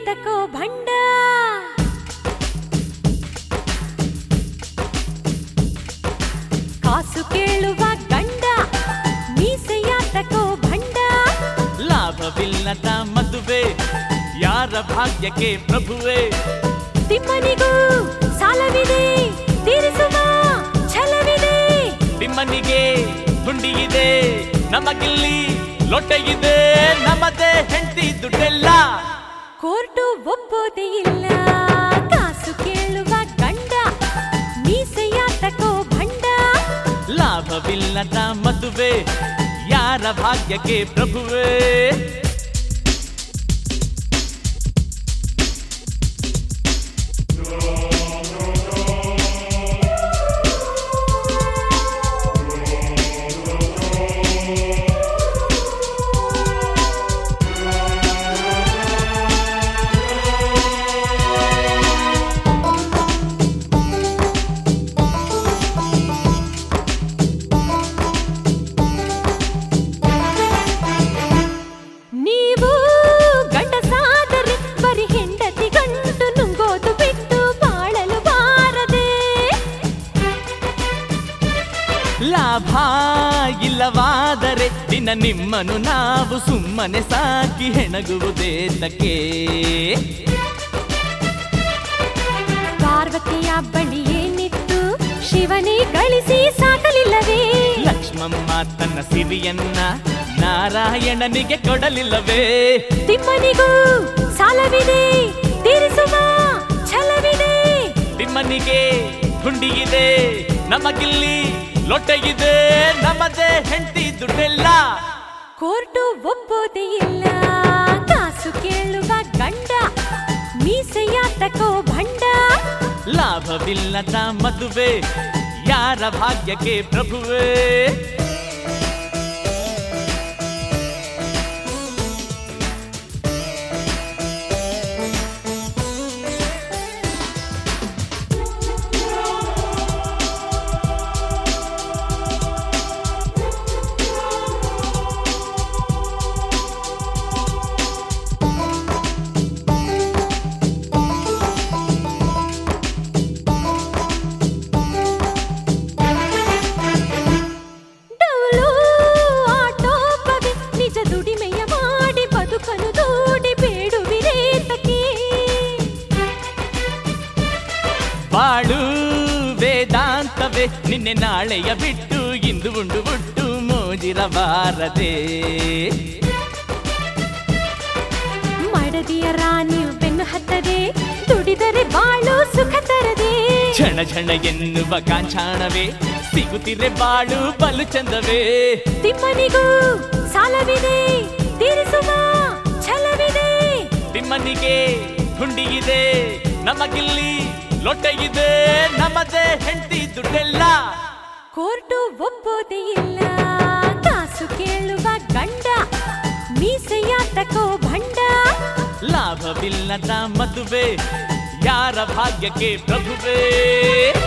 ಮೀಸೆಯಾತಕೋ ಭಂಡ ಕಾಸು ಕೇಳುವ ಗಂಡ ಮೀಸೆಯಾತಕೋ ಭಂಡ ಲಾಭವಿಲ್ಲದ ಮದುವೆ ಯಾರ ಭಾಗ್ಯಕ್ಕೆ ಪ್ರಭುವೇ ತಿಮ್ಮನಿಗೂ ಸಾಲವಿದೆ ತೀರಿಸುವ ಛಲವಿದೆ ನಿಮ್ಮನಿಗೆ ಹುಂಡಿಗಿದೆ ನಮಗಿಲ್ಲಿ ಲೊಟ್ಟೆಗಿದೆ ನಮ್ಮದೇ ಹೆಂಡತಿ ದುಡ್ಡೆಲ್ಲ ಕೋರ್ಟು ಒಪ್ಪೋದೇ ಇಲ್ಲ ಕಾಸು ಕೇಳುವ ಗಂಡ ಮೀಸೆಯಾತಕೋ ಭಂಡ ಲಾಭವಿಲ್ಲದ ಮದುವೆ ಯಾರ ಭಾಗ್ಯಕ್ಕೆ ಪ್ರಭುವೇ ನೀವು ಗಂಡಸಾದರೆ ಬರಿ ಹೆಂಡತಿ ಗಂಟು ನುಂಗೋದು ಬಿಟ್ಟು ಬಾಳಲು ಬಾರದೆ ಲಾಭ ಇಲ್ಲವಾದರೆ ದಿನ ನಿಮ್ಮನ್ನು ನಾವು ಸುಮ್ಮನೆ ಸಾಕಿ ಹೆಣಗುವುದೇತಕ್ಕೆ ಪಾರ್ವತಿಯ ಬಳಿ ಏನಿತ್ತು ಶಿವನೇ ಗಳಿಸಿ ಸಾಕಲಿಲ್ಲವೇ ಲಕ್ಷ್ಮಮ್ಮ ತನ್ನ ಸಿರಿಯನ್ನ ನಾರಾಯಣನಿಗೆ ಕೊಡಲಿಲ್ಲವೇ ತಿಮ್ಮನಿಗೂ ಸಾಲವಿದೆ ತೀರಿಸುವ ಛಲವಿದೆ ತಿಮ್ಮನಿಗೆ ಹುಂಡಿಗಿದೆ ನಮಗಿಲ್ಲಿ ಲೊಟ್ಟೆಗಿದೆ ನಮ್ಮದೇ ಹೆಂಡತಿ ದುಡ್ಡೆಲ್ಲ ಕೋರ್ಟು ಒಪ್ಪೋದೇ ಇಲ್ಲ ಕಾಸು ಕೇಳುವ ಗಂಡ ಮೀಸೆಯಾತಕೋ ಭಂಡ ಲಾಭವಿಲ್ಲದ ಮದುವೆ ಯಾರ ಭಾಗ್ಯಕ್ಕೆ ಪ್ರಭುವೇ ಡೌಲು ಆಟೋಪವೇ ನಿಜ ದುಡಿಮೆಯ ಮಾಡಿ ಬದುಕನು ದೂಡಿ ಬೇಡುವಿರೇತಕ್ಕೆ ಬಾಳು ವೇದಾಂತವೇ ನಿನ್ನೆ ನಾಳೆಯ ಬಿಟ್ಟು ಇಂದು ಉಂಡು ಉಟ್ಟು ಮೋಜಿರಬಾರದೆ ಮಡದಿಯ ರಾಣಿಯು ಬೆನ್ನು ಹತ್ತದೆ ದುಡಿದರೆ ಬಾಳು ಸುಖ ತರದೆ ಝಣ ಝಣ ಎನ್ನುವ ಕಾಂಚಾಣವೇ ಸಿಗುತ್ತಿರೆ ಬಾಳು ಬಲು ಚಂದವೇ ತಿಮ್ಮನಿಗೂ ಸಾಲವಿದೆ ತೀರಿಸುವ ಛಲವಿದೆ ತಿಮ್ಮನಿಗೆ ಹುಂಡಿಗಿದೆ ನಮಗಿಲ್ಲಿ ಲೊಟ್ಟೆಗಿದೆ ನಮ್ಮದೇ ಹೆಂಡತಿ ದುಡ್ಡೆಲ್ಲ ಕೋರ್ಟು ಒಪ್ಪೋದೇ ಇಲ್ಲ ಕಾಸು ಕೇಳುವ ಗಂಡ ಮೀಸೆಯಾತಕೋ ಭಂಡ ಲಾಭವಿಲ್ಲದ ಮದುವೆ ಯಾರ ಭಾಗ್ಯಕ್ಕೆ ಪ್ರಭುವೇ